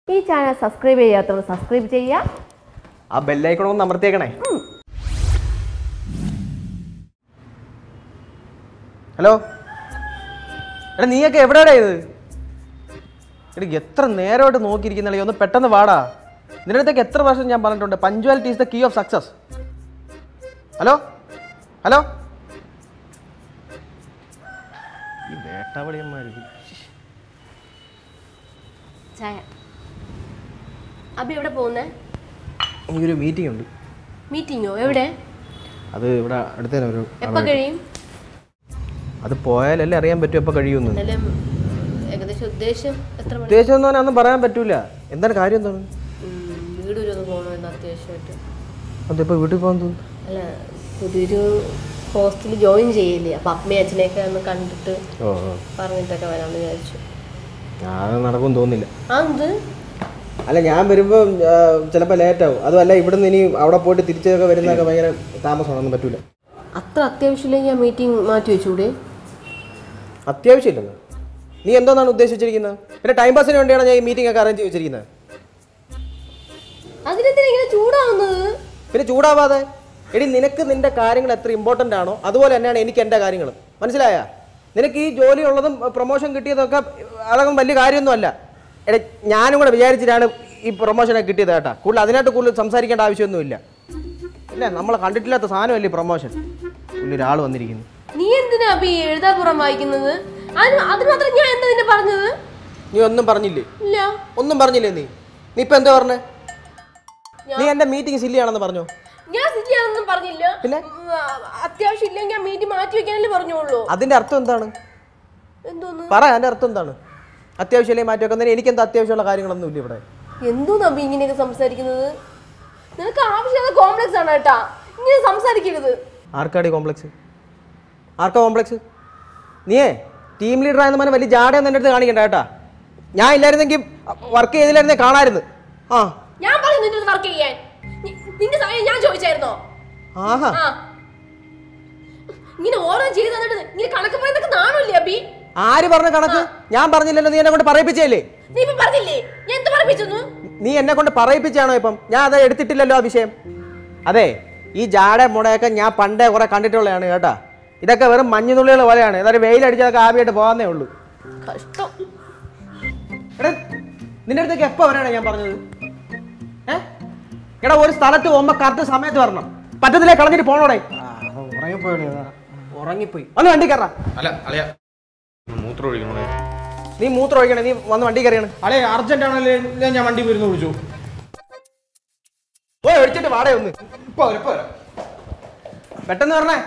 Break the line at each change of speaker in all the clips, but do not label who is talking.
ഈ channel subscribe ചെയ്യാത്തവർ subscribe ചെയ്യുക
ആ ബെല്ലൈക്കൺ ഒന്ന് അമർത്തിയേക്കണേ ഹലോ എടാ നീയൊക്കെ എവിടെയാടാ ഇത് എടാ എത്ര നേരമായിട്ട് നോക്കിയിരിക്കുന്നല്ലേ ഒന്ന് പെട്ടെന്ന് വാടാ നിന്റെ അടുത്തേക്ക് എത്ര പ്രാവശ്യം ഞാൻ പറഞ്ഞിട്ടുണ്ട് punctuality is the key of success hello hello ഈ വേട്ടാവളിയന്മാർ
ചായ അബി എവിടെ പോകുന്നേ
എനിക്കൊരു മീറ്റിംഗ് ഉണ്ട്
മീറ്റിങ്ങോ എവിടെ
അത് ഇവിടെ അടുത്തേനെ ഒരു
എപ്പോൾ കഴിയും
അത് പോയാലല്ലേ അറിയാൻ പറ്റും എപ്പോൾ കഴിയുമെന്ന്
എന്നാലും ഏകദേശം ഉദ്ദേശം എത്ര മണി
ഉദ്ദേശം ഒന്നും ഒന്നും പറയാൻ പറ്റൂല എന്താണ് കാര്യം എന്താണ്
ഉം, വീട് വരെ ഒന്ന് പോകണമെന്ന് അത്യാവശ്യമായിട്ട്
അതിപ്പോൾ വീട്ടിൽ പോകാൻ തോന്നുന്നു
അല്ല പുതിയൊരു ഹോസ്റ്റലിൽ ജോയിൻ ചെയ്യില്ലേ അപ്പം അമ്മയും അച്ഛനെയൊക്കെ ഒന്ന് കണ്ടിട്ട്
ഓ ഓ
പറഞ്ഞിട്ടൊക്കെ വരാമെന്ന് വിചാരിച്ചു
അത് നടക്കും തോന്നില്ല
ആ എന്ത്
അല്ല ഞാൻ വരുമ്പോൾ ചിലപ്പോൾ ലേറ്റ് ആവും അതുമല്ല ഇവിടുന്ന് ഇനി അവിടെ പോയിട്ട് തിരിച്ചൊക്കെ വരുന്നതൊക്കെ ഭയങ്കര താമസമാണെന്ന് പറ്റൂല
അത്ര അത്യാവശ്യമില്ലെങ്കിൽ ആ മീറ്റിംഗ് മാറ്റി വെച്ചൂടെ
അത്യാവശ്യമില്ലെന്ന് നീ എന്തോന്നാണ് ഉദ്ദേശിച്ചിരിക്കുന്നത് പിന്നെ ടൈം പാസിന് വേണ്ടിയാണ് ഞാൻ ഈ മീറ്റിംഗ് ഒക്കെ അറേഞ്ച് വെച്ചിരിക്കുന്നത്
അതിനെന്തിനാ ഇങ്ങനെ ചൂടാവുന്നത്
പിന്നെ ചൂടാവാതെ എടി നിനക്ക് നിന്റെ കാര്യങ്ങൾ എത്ര ഇമ്പോർട്ടൻ്റ് ആണോ അതുപോലെ തന്നെയാണ് എനിക്ക് എൻ്റെ കാര്യങ്ങൾ മനസ്സിലായ നിനക്ക് ഈ ജോലി ഉള്ളതും പ്രൊമോഷൻ കിട്ടിയതൊക്കെ അതൊക്കെ വലിയ കാര്യമൊന്നുമല്ല എടി ഞാനും കൂടെ വിചാരിച്ചിട്ടാണ് ഈ പ്രൊമോഷനൊക്കെ കിട്ടിയത് കേട്ടാ കൂടുതൽ അതിനായിട്ട് കൂടുതൽ സംസാരിക്കേണ്ട ആവശ്യമൊന്നുമില്ല ഇല്ല നമ്മളെ കണ്ടിട്ടില്ലാത്ത സാധനമല്ലേ പ്രൊമോഷൻ ഒരാൾ വന്നിരിക്കുന്നു
നീ എന്തിനാ അബി എഴുതാപ്പുറം വായിക്കുന്നത് അതിന് അതിന് മാത്രം ഞാൻ എന്താ നിന്നെ പറഞ്ഞത്
നീ ഒന്നും പറഞ്ഞില്ലേ
ഇല്ല
ഒന്നും പറഞ്ഞില്ലേ നീ നീ ഇപ്പം എന്താ പറഞ്ഞേ നീ എൻ്റെ മീറ്റിംഗ് സില്ലിയാണെന്ന് പറഞ്ഞോ
ഞാൻ സിറ്റിയാണെന്നും പറഞ്ഞില്ല
പിന്നെ?
ഉം, ആ, അത്യാവശ്യം ഇല്ലെങ്കിൽ ഞാൻ മീറ്റിംഗ് മാറ്റി വെക്കാനല്ലേ പറഞ്ഞോളൂ
അതിൻ്റെ അർത്ഥം എന്താണ്
എന്തോന്ന്
പറ അതിൻ്റെ അർത്ഥം എന്താണ് അത്യാവശ്യമല്ലേ മാറ്റി വെക്കുന്നതിന് എനിക്കെന്താ അത്യാവശ്യമുള്ള കാര്യങ്ങളൊന്നും ഇല്ല ഇവിടെ
എന്തോന്ന് അബി ഇങ്ങനെയൊക്കെ സംസാരിക്കുന്നത് നിനക്ക് ആവശ്യമുള്ള കോംപ്ലക്സ് ആണ് കേട്ടാ ഇങ്ങനെ സംസാരിക്കരുത്
ആർക്കാടി കോംപ്ലക്സ് ആർക്കാ കോംപ്ലക്സ് നീയേ ടീം ലീഡർ ആയെന്ന് പറഞ്ഞാൽ വലിയ ജാടയൊന്നും എൻ്റെ അടുത്ത് കാണിക്കണ്ട കേട്ടാ ഞാൻ ഇല്ലായിരുന്നെങ്കിൽ വർക്ക് ചെയ്തില്ലായിരുന്നേ കാണായിരുന്നു ആ
ഞാൻ പറഞ്ഞു നിന്റെ വർക്ക് ചെയ്യാൻ നി- നിന്റെ സമയം ഞാൻ ചോദിച്ചായിരുന്നോ
ആഹാ
ആ ഇങ്ങനെ ഓരോ ചെയ്ത് തന്നിട്ട് ഇങ്ങനെ കണക്ക് പറയുന്നൊക്കെ നാണല്ലേ അബി
ആര് പറഞ്ഞ കണക്ക് ഞാൻ പറഞ്ഞില്ലല്ലോ നീ എന്നെ കൊണ്ട് പറയിപ്പിച്ചല്ലേ
നീ ഇപ്പൊ പറഞ്ഞില്ലേ ഞാൻ എന്ത് പറയിപ്പിച്ചു
നീ എന്നെ കൊണ്ട് പറയിപ്പിച്ചാണോ ഇപ്പം ഞാൻ അത് എടുത്തിട്ടില്ലല്ലോ ആ വിഷയം അതെ ഈ ജാട മുടയൊക്കെ ഞാൻ പണ്ടേ കുറെ കണ്ടിട്ടുള്ളതാണ് കേട്ടാ ഇതൊക്കെ വെറും മഞ്ഞുതുള്ളികൾ പോലെയാണ് ഏതായാലും വെയിലടിച്ചതൊക്കെ ആവിയായിട്ട് പോകാന്നേ ഉള്ളൂ
കഷ്ടം
എടാ നിന്റെ അടുത്തേക്ക് എപ്പോ വരാനാ ഞാൻ പറഞ്ഞത് ഏ എടാ ഒരു സ്ഥലത്ത് പോകുമ്പോ കറക്റ്റ് സമയത്ത് വരണം പറ്റത്തില്ലേ കളഞ്ഞിട്ട് പോണോടെ ഉറങ്ങിപ്പോയി ഒന്ന് വണ്ടി കയറാ
അല്ല അളിയ മൂത്രം ഒഴിക്കണോടെ
നീ മൂത്രം ഒഴിക്കണേ നീ വന്ന് വണ്ടി കയറിയാണ്
അളിയ അർജന്റ് ആണല്ലേ ഞാൻ വണ്ടി വരുന്ന വിളിച്ചു
ഓ ഒഴിച്ചിട്ട് വാടേ ഒന്ന്
ഇപ്പൊ വരാം, ഇപ്പൊ വരാം.
പെട്ടെന്ന് പറഞ്ഞേ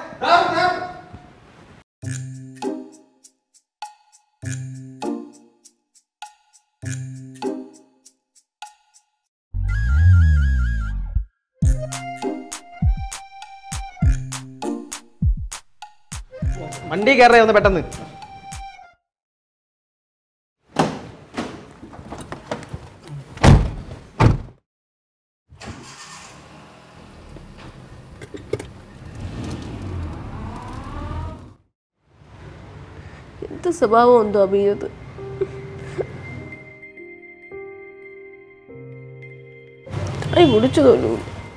വണ്ടി കയറേ ഒന്ന് പെട്ടെന്ന്
എന്ത് സ്വഭാവം എന്തോ അബി ഇത് കൈ മുടിച്ചു തോന്നു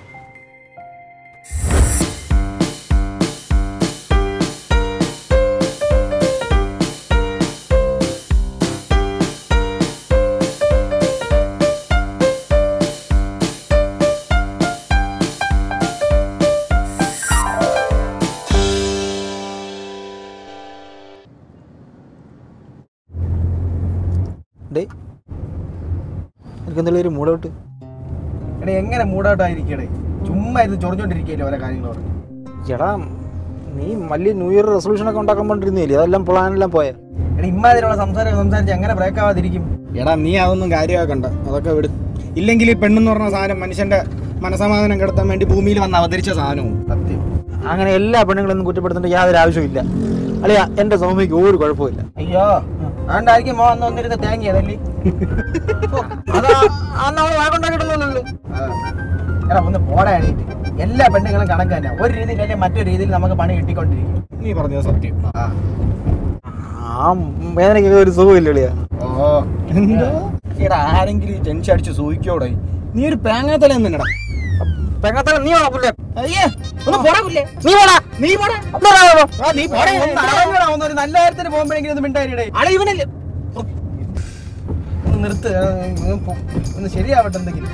ഡേ എനിക്ക് എന്തെങ്കിലും ഒരു മൂടൗട്ട്
എടാ എങ്ങനെ മൂടൗട്ടായിരിക്കടേ ചുമ്മാ ഇത് ചൊറിഞ്ഞോണ്ടിരിക്കുകയല്ലേ ഓരോ കാര്യങ്ങൾ പറഞ്ഞു
എടാ നീ വലിയ ന്യൂ ഇയർ റെസൊല്യൂഷൻ ഒക്കെ ഉണ്ടാക്കാൻ വേണ്ടിയിരുന്നില്ലേ അതെല്ലാം പ്ലാനെല്ലാം പോയ
എടാ ഇമ്മാതിരിയുള്ള സംസാരം സംസാരിച്ച് എങ്ങനെ ബ്രേക്ക് ആവാതിരിക്കും
എടാ നീ അതൊന്നും കാര്യമാക്കണ്ട അതൊക്കെ വിട് ഇല്ലെങ്കിൽ ഈ പെണ്ണെന്ന് പറഞ്ഞ സാധനം മനുഷ്യന്റെ മനസമാധാനം കിടത്താൻ വേണ്ടി ഭൂമിയിൽ വന്ന് അവതരിച്ച സാധനവും
സത്യം
അങ്ങനെ എല്ലാ പെണ്ണുങ്ങളൊന്നും കുറ്റപ്പെടുത്തേണ്ട യാതൊരു ആവശ്യമില്ല അളിയ എന്റെ സൗമ്യക്ക് ഒരു കുഴപ്പമില്ല
അയ്യോ അതുകൊണ്ടായിരിക്കും മോ അന്ന് വന്നിരുന്ന് തേങ്ങിയതല്ലേ
അതാ അന്ന് അവള് വാക്കുണ്ടാക്കിയിട്ടൊന്നുമല്ലല്ലോ
എടാ ഒന്ന് പോടാ എണീറ്റ് എല്ലാ പെണ്ണുങ്ങളും കണക്ക് തന്നെ ഒരു രീതിയിലല്ലേ മറ്റൊരു രീതിയിൽ നമുക്ക് പണി കിട്ടിക്കൊണ്ടിരിക്കും
നീ പറഞ്ഞത് സത്യം ആ വേദനയ്ക്ക് ഒരു സുഖമില്ല അളിയ
ഓ
എന്തോ എടാ ആരെങ്കിലും ടെൻഷൻ അടിച്ച് സൂഹിക്കോടെ നീ ഒരു പേങ്ങാത്തല നിന്നടാ
പെങ്ങാത്തല നീ വേണം പുല്ലേ
അയ്യേ ഒന്ന് പോടാ പുല്ലേ
നീ വേണം
നീ പോടാ ആ, നീ പോടാ
ഒന്ന് അടങ്ങടാ, ഒന്ന് ഒരു നല്ല കാര്യത്തിന് പോകുമ്പോഴെങ്കിലും ഒന്ന് മിണ്ടായിടേ
അട ഇവനല്ലേ
ഒന്ന് നിർത്ത് ആ, ഒന്ന് പോ- ഒന്ന് ശരിയാവട്ടെ എന്തെങ്കിലും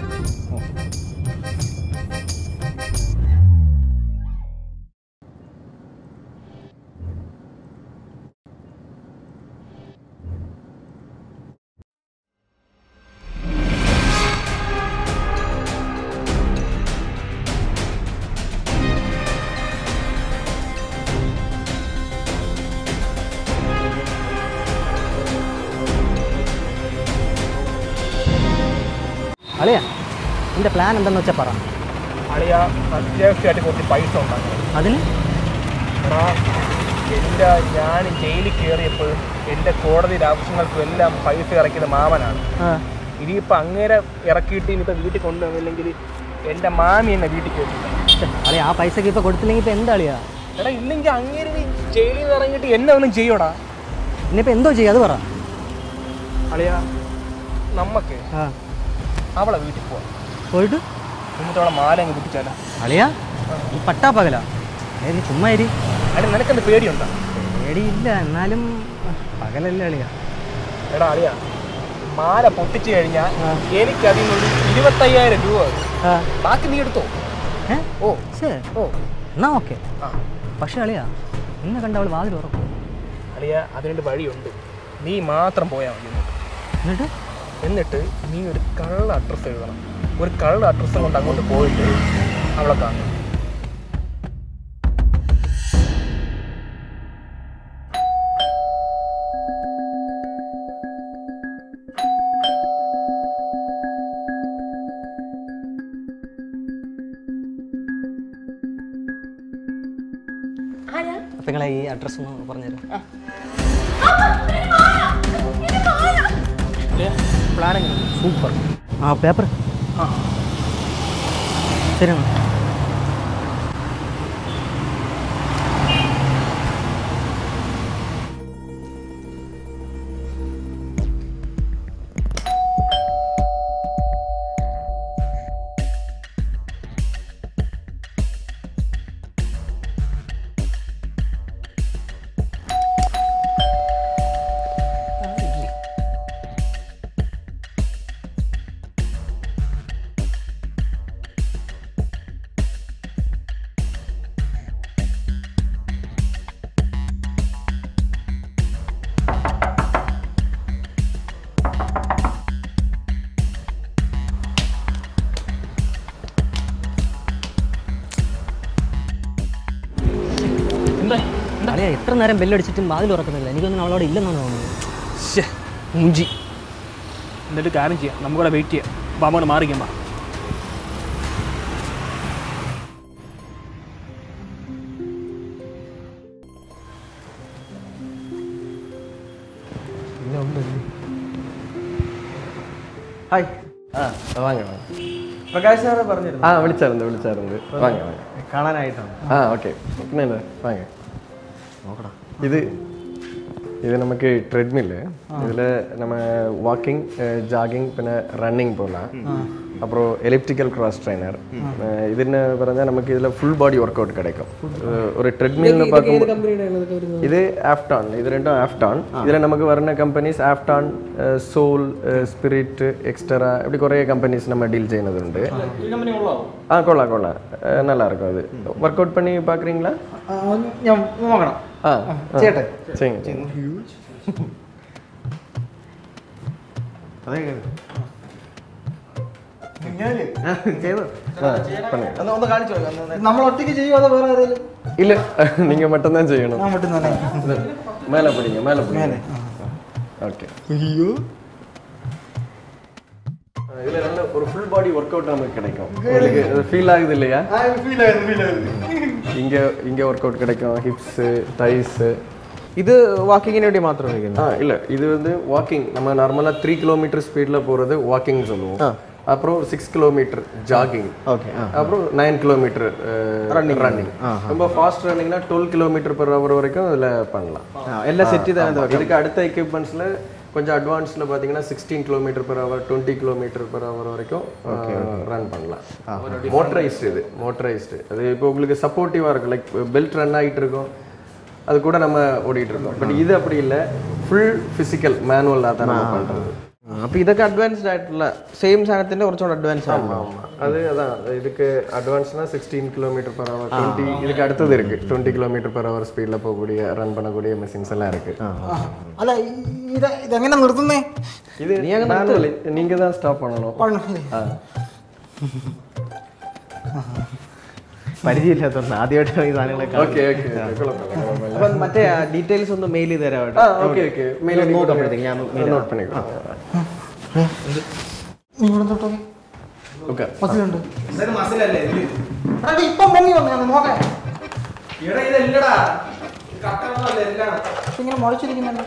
അളിയാ നിന്റെ പ്ലാൻ എന്താന്ന് വെച്ചാൽ പറ
അളിയ അത്യാവശ്യമായിട്ട് കുറച്ച് പൈസ ഉണ്ടാക്കണം
അതിന്
എടാ എൻ്റെ ഞാൻ ജയിലിൽ കയറിയപ്പോഴും എൻ്റെ കോടതി ആവശ്യങ്ങൾക്കും എല്ലാം പൈസ ഇറക്കിയത് മാമനാണ് ഇനിയിപ്പോൾ അങ്ങേരെ ഇറക്കിയിട്ട് ഇനിയിപ്പോൾ വീട്ടിൽ കൊണ്ടുവന്നില്ലെങ്കിൽ എൻ്റെ മാമി എന്നെ വീട്ടിൽ കയറ്റില്ല
അളിയാ ആ പൈസക്ക് ഇപ്പൊ കൊടുത്തില്ലെങ്കിൽ ഇപ്പൊ എന്താ അളിയാ
എടാ ഇല്ലെങ്കിൽ അങ്ങേര് നീ ജയിലിൽ നിന്ന് ഇറങ്ങിയിട്ട് എന്നെ ഒന്നും ചെയ്യോടാ
ഇനിയിപ്പോ എന്തോ ചെയ്യാ അത് പറ
അളിയ നമുക്ക്
ആ
അവളെ വീട്ടിൽ പോവാം
പോയിട്ട്
എന്നിട്ട് അവളെ മാല അങ്ങ് കുട്ടിച്ചാലോ
അളിയാ ഈ പട്ടാ പകലാ ഏ, നീ ചുമ്മാ ഇരി
അടി നിനക്കെന്ത് പേടിയുണ്ടോ
പേടിയില്ല എന്നാലും പകലല്ലേ അളിയാ
എടാ അളിയ മാല പൊട്ടിച്ചു കഴിഞ്ഞാൽ എനിക്ക് അതിൽ നിന്നൊരു ഇരുപത്തയ്യായിരം രൂപ വരും.
ആ
ബാക്കി നീ എടുത്തോ
ഏ
ഓ
ശേ
ഓ
എന്നാ ഓക്കെ
ആ
പക്ഷെ അളിയാ നിന്നെ കണ്ട അവൾ വാതിൽ ഉറക്കും
അളിയ അതിനൊരു വഴിയുണ്ട് നീ മാത്രം പോയാൽ മതി ഇങ്ങോട്ട്.
എന്നിട്ട്
എന്നിട്ട് നീ ഒരു കള്ള അഡ്രസ്സ് എഴുതണം ഒരു കള്ള അഡ്രസ്സ് കൊണ്ട് അങ്ങോട്ട് പോയിട്ട് അവളെ കാണും
ആരാ
അപ്പൊ നിങ്ങളെ ഈ അഡ്രസ്സ് ഒന്ന് പറഞ്ഞുതരാം
പ്ലാനിങ് സൂപ്പർ
ആ പേപ്പർ
ആ
ശരി എന്നാ.
എന്താ
അളിയാ എത്ര നേരം ബെല്ലടിച്ചിട്ടും വാതിൽ ഉറക്കുന്നില്ല എനിക്കൊന്നും അവളോട് ഇല്ലെന്നാണ് തോന്നുന്നത്
ശ്ശേ, മൂഞ്ചി എന്നിട്ട് കാര്യം ചെയ്യാം നമുക്കിവിടെ വെയിറ്റ് ചെയ്യാം ബാബോട് മാറിക്കുമ്പോ
ഹായ്
ആ വാങ്ങ വാങ്ങ
പ്രകാശ് സാറ് പറഞ്ഞിരുന്നു
ആ വിളിച്ചായിരുന്നു വിളിച്ചായിരുന്നു വാങ്ങ വാങ്ങ
കാണാനായിട്ടാണ്
ആ ഓക്കെ പിന്നെ വാങ്ങ നോക്കടാ ഇത് இது நமக்கு ட்ரெட்மில்லு இதில் நம்ம வாக்கிங் ஜாகிங் பின்ன ரன்னிங் போகலாம் அப்புறம் எலிப்டிக்கல் கிராஸ் ட்ரைனர் இது என்ன പറഞ്ഞാൽ നമുക്ക് ഇതിൽ ഫുൾ ബോഡി വർക്കൗട്ട് கிடைக்கும் அஹ் ஒரு ட்ரெட்மில்னு பார்க்கும்போது இது ஆஃப்டான் இது ரெண்டும் ஆஃப்டான் இதில் நமக்கு வர்ற கம்பெனிஸ் ஆஃப்டான் സോൾ സ്പിരിറ്റ് എക്സ്ട്രാ இப்படி കുറേ കമ്പനീസ് நம்ம டீல் ചെയ്യുന്നതുണ്ട് ആ കൊള്ളാം കൊള്ളാം ഏഹ് நல்லா இருக்கும் அது ஒர்க் அவுட் பண்ணி பார்க்குறீங்களா
ഞാൻ നോക്കണം
ஆ
ചെയ്യട്ടെ
செய்யுங்க
അതെ ചെയ്തു
ஆ பண்ணுங்க
ഒന്ന് ഒന്ന് കാണിച്ചു നമ്മൾ ഒറ്റയ്ക്ക് ചെയ്യുമോ അതോ വേറെ ആരെങ്കിലും
இல்ல நீங்க மட்டும்தான் செய்யணும்
ഞാൻ പറ്റുന്ന
இது, மேலே பிடிங்க மேலே பிடிங்க ஓகே
അയ്യോ
இதுல நல்ல ஒரு ஃபுல் பாடி ஒர்க் அவுட் நமக்கு கிடைக்கும் உங்களுக்கு ஃபீல் ஆகுது இல்லையா
ഫീൽ ആയിരുന്നു ഫീൽ ആയിരുന്നു
இங்க இங்க ஒர்க் அவுட் கிடைக்கும் ஹிப்ஸ் தைஸ்
ഇത് വാക്കിങ്ങിന് വേണ്ടി മാത്രം ഉപയോഗിക്കുന്നു
ஆ இல்ல இது வந்து வாக்கிங் நம்ம நார்மலா த்ரீ கிலோமீட்டர் ஸ்பீட்ல போறது வாக்கிங் சொல்லுவோம் அப்புறம் சிக்ஸ் கிலோமீட்டர் ஜாகிங்
ഓക്കെ ആ
அப்புறம் நைன் கிலோமீட்டர் ரன்னிங் ரன்னிங் ரொம்ப ஃபாஸ்ட் ரன்னிங்னா டுவெல் கிலோமீட்டர் பெர் ஹவர் வரைக்கும் இதில் பண்ணலாம்
ആ, എല്ലാം സെറ്റ് ചെയ്താൽ
ஆமா. இதுக்கு அடுத்த எக்யூப்மெண்ட்ஸில் கொஞ்சம் அட்வான்ஸில் பார்த்தீங்கன்னா sixteen kilometre per hour twenty kilometre per hour வரைக்கும் ரன் பண்ணலாம் மோட்டரைஸ்டு இது மோட்டரைஸ்டு அது இப்போ உங்களுக்கு சப்போர்ட்டிவாக இருக்கும் லைக் பெல்ட் ரன் ஆகிட்டு இருக்கும் அது கூட நம்ம ஓடிட்டு இருக்கோம் பட் இது அப்படி இல்லை ஃபுல் ஃபிசிக்கல் மேனுவலாக தான் நம்ம பண்ணுறது
അപ്പൊ ഇതൊക്കെ അഡ്വാൻസ്ഡ് ആയിട്ടുള്ള സെയിം സാധനത്തിന്റെ കുറച്ചുകൂടെ അഡ്വാൻസ് ആണ്
ஆமாம் அது அதான் இதுக்கு அட்வான்ஸ்னா sixteen kilometre per hour twenty இதுக்கு அடுத்தது இருக்கு டுவெண்ட்டி கிலோமீட்டர் per hour ஸ்பீடில் போகக்கூடிய ரன் பண்ணக்கூடிய மெஷின்ஸ் எல்லாம் இருக்கு
അല്ല ഇത് ഇതെങ്ങനെ നിർത്തുന്നേ
இது manual. நீங்க தான் ஸ்டாப் பண்ணணும்
പരിചയമില്ലാത്തതുകൊണ്ട് ആദ്യമായിട്ട് ഈ സാധനങ്ങളൊക്കെ
ஓகே ஓகே குழப்பம்
അപ്പൊ മറ്റേ ഡീറ്റെയിൽസ് ഒന്ന് മെയിൽ ചെയ്ത് തരാം
ஆ ഓക്കെ ഓക്കെ മെയിൽ
നോക്കുമ്പോഴത്തേക്ക് ഞാൻ
നോട്ട് பண்ணிக்கலாம்
നിങ്ങൾ തൊട്ടോക്കെ
ഓക്കെ
മസിലുണ്ട് മസിലല്ലേ ഇപ്പം പൊങ്ങി വന്നു നോക്കാൻ ഇങ്ങനെ മുളച്ചിരിക്കുന്നുണ്ട്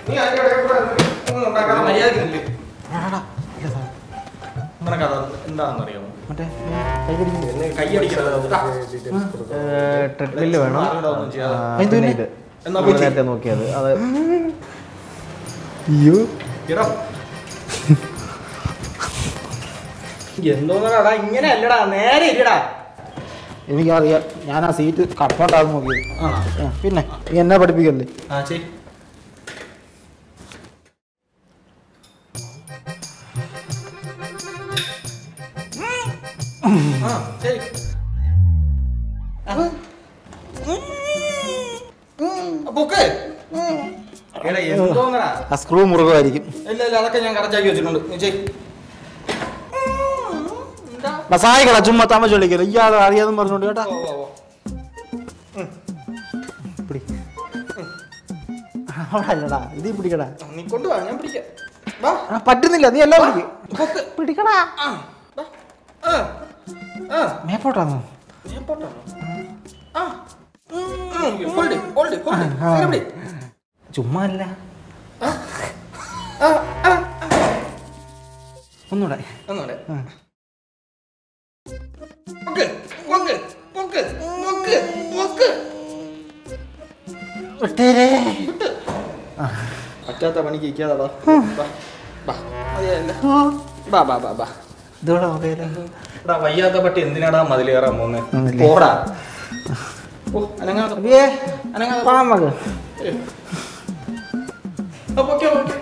എന്താണെന്നറിയാമോ
മറ്റേ കൈ പിടിക്കുന്നത്
ട്രെഡ്മില്ല് വേണം ആ, പിന്നെ ഇത് നമ്മൾ നേരത്തെ നോക്കിയത് അത്
അയ്യോ
എന്തോന്നടാ ഇങ്ങനെ അല്ലടാ നേരെ ഇരിടാ
എനിക്കറിയാം ഞാൻ ആ സീറ്റ് കട്ടോട്ടാന്ന് നോക്കിയത് ആ, പിന്നെ നീ എന്നെ പഠിപ്പിക്കല്ലേ
ആ ശരി ആ ശരി പൊക്ക് എടാ എന്തോന്നടാ
ആ സ്ക്രൂ മുറുകമായിരിക്കും
ഇല്ല ഇല്ല അതൊക്കെ ഞാൻ കറക്റ്റാക്കി വെച്ചിട്ടുണ്ട് നീ ചെയ്
മസായി കള ചുമ്മാ താമസം വിളിക്കല്ലോ ഇയാൾ അറിയാതെന്ന് പറഞ്ഞോണ്ട് കേട്ടാ
ഓ, ഓ, ഓ.
പിടി അവിടെ അല്ലടാ ഇത് പിടിക്കടാ
നീ കൊണ്ടുവാ ഞാൻ പിടിക്കാം വാ
ആ, പറ്റുന്നില്ല നീ എല്ലാം പിടിക്കും
പൊക്ക്
പിടിക്കടാ
ആ വാ. ആ ആ
മേപ്പോട്ടാന്നോ
ഞാൻ പോട്ടാണോ ആ ഹോൾഡ് ഹോൾഡ് ഹോൾഡ് അങ്ങനെ പിടി
ചുമ്മാ അല്ല
ആ ആ
ഒന്നൂടെ
ഒന്നുകൂടെ പൊക്ക് പൊക്ക് പൊക്ക് പൊക്ക് പൊക്ക്
വിട്ടേരേ
പറ്റാത്ത പണിക്ക് ഇരിക്കാതാ ബാ ബാ മതിയായല്ലോ ബാ ബാ ബാ ബാ
ഇതോടെ മതിയല്ലോ
എടാ വയ്യാത്ത പട്ടി എന്തിനാടാ മതിൽ കയറാൻ പോകുന്നേ
ആണല്ലേ?
പോടാ ഓ അനങ്ങാതെ
അയ്യേ
അനങ്ങാതെ
പാ മക
ഓക്കെ ഓക്കെ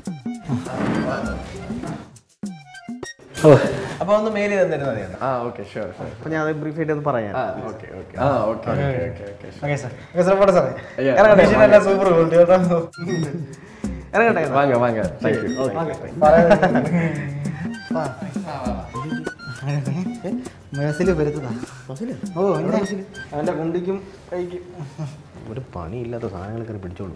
ഓ
അപ്പൊ ഒന്ന് മെയിൽ ചെയ്ത് തരുന്നത് മതിയാണ്
ആ ഓക്കെ ഷുവർ ഷുവർ
അപ്പൊ ഞാൻ അത് ബ്രീഫ് ആയിട്ട് ഒന്ന് പറയാം
ആ ഓക്കെ ഓക്കെ ആ okay okay okay okay
okay sir okay sir പോട്ടെ സാറേ
Yeah.
ഇറങ്ങട്ടെ എല്ലാം സൂപ്പർ ക്വാളിറ്റി കേട്ടോ
ഇറങ്ങട്ടെ
வாங்க வாங்க தேங்க்யூ
മനസ്സിൽ വരുത്തതാ ഓ എങ്ങനെ അവന്റെ കുണ്ടിക്കും കൈക്കും
ഒരു പണിയില്ലാത്ത സാധനങ്ങളൊക്കെ പിടിച്ചോളൂ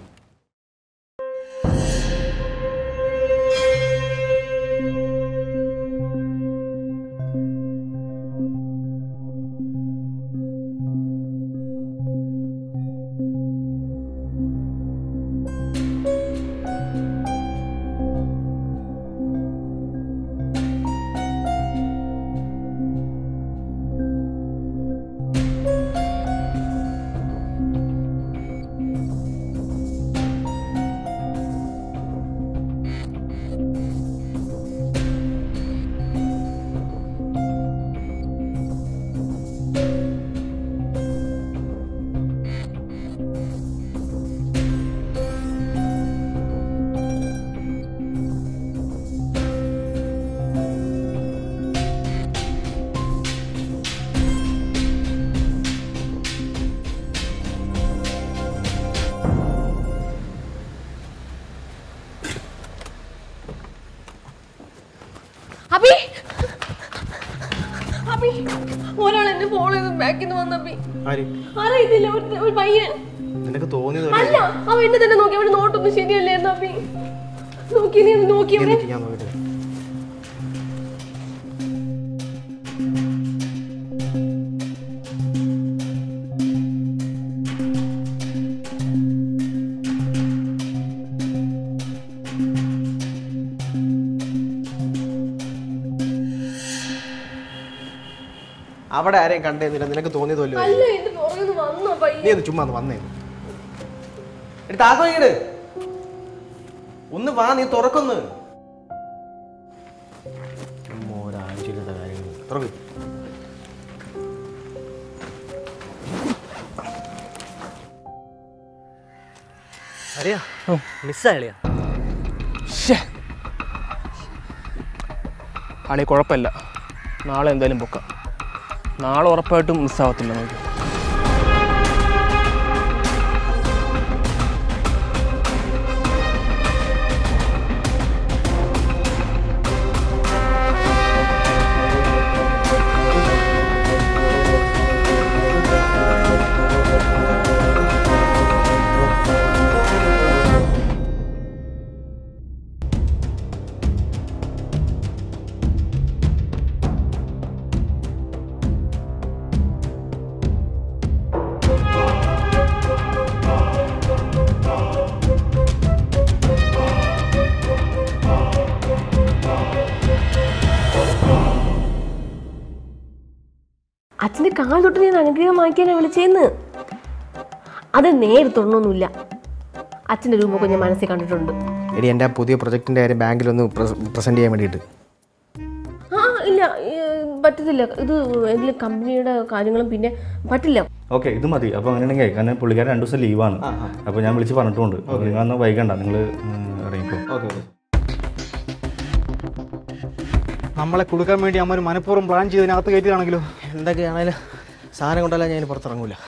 അബി അബി ഒരാൾ എന്നെ ഫോളോ ചെയ്ത് ബാക്കിൽ നിന്ന് വന്ന അബി
ആര്
അറിയത്തില്ല ഒരു ഒരു പയ്യൻ
നിനക്ക് തോന്നിയത്
അല്ല അവൻ എന്നെ തന്നെ നോക്കി അവന്റെ നോട്ടൊന്നും ശരിയല്ലായിരുന്നു അബി നോക്കി നീ ഒന്ന് നോക്കി അവനെ
ഞാൻ നോക്കട്ടെ അവിടെ ആരെയും കണ്ടേന്നില്ല നിനക്ക് തോന്നിയത് വല്ലതും
അല്ല എന്റെ പുറകിൽ നിന്ന് വന്ന
നീ
പയ്യൻ
ഒന്ന് ചുമ്മാ ഒന്ന് വന്നേ എടുത്ത് ആക്കോ ഇങ്ങട് ഒന്ന് വാ നീ തുറക്കൊന്ന് ഒരാഴ്ചയിലത്തെ കാര്യങ്ങൾ തുറക്ക്
അറിയാ മിസ്സായളിയാ
ആളെ കുഴപ്പമില്ല നാളെ എന്തായാലും പൊക്കാം നാളെ ഉറപ്പായിട്ടും മിസ്സാവത്തില്ല നമുക്ക്
അച്ഛൻ്റെ കാൽ തൊട്ട് ഞാൻ അനുഗ്രഹം വാങ്ങിക്കാനാണ് വിളിച്ചേന്ന് അത് നേരിട്ടൊന്നൊന്നുമില്ല അച്ഛൻ്റെ രൂപമൊക്കെ ഞാൻ മനസ്സിൽ കണ്ടിട്ടുണ്ട്
എടി എൻ്റെ ആ പുതിയ പ്രൊജക്റ്റിൻ്റെ കാര്യം ബാങ്കിലൊന്ന് പ്രസൻറ്റ് ചെയ്യാൻ വേണ്ടിയിട്ട്
ആ ഇല്ല ഈ, പറ്റത്തില്ല ഇത് എന്തെങ്കിലും കമ്പനിയുടെ കാര്യങ്ങളും പിന്നെ പറ്റില്ല
ഓക്കെ ഇത് മതി അപ്പോൾ അങ്ങനെയാണെങ്കിൽ കാരണം പുള്ളിക്കാരൻ രണ്ട് ദിവസം ലീവാണ് അപ്പോൾ ഞാൻ വിളിച്ച് പറഞ്ഞിട്ടുണ്ട് അപ്പോൾ നിങ്ങൾ അന്ന് വൈകണ്ട നിങ്ങൾ ഇറങ്ങിക്കോ
നമ്മളെ കൊടുക്കാൻ വേണ്ടി അമ്മ ഒരു മനഃപൂർവ്വം പ്ലാൻ ചെയ്തതിനകത്ത് കയറ്റിയതാണെങ്കിലോ
എന്തൊക്കെയാണേലും സാധനം കൊണ്ടല്ല ഞാൻ ഇനി പുറത്തിറങ്ങൂല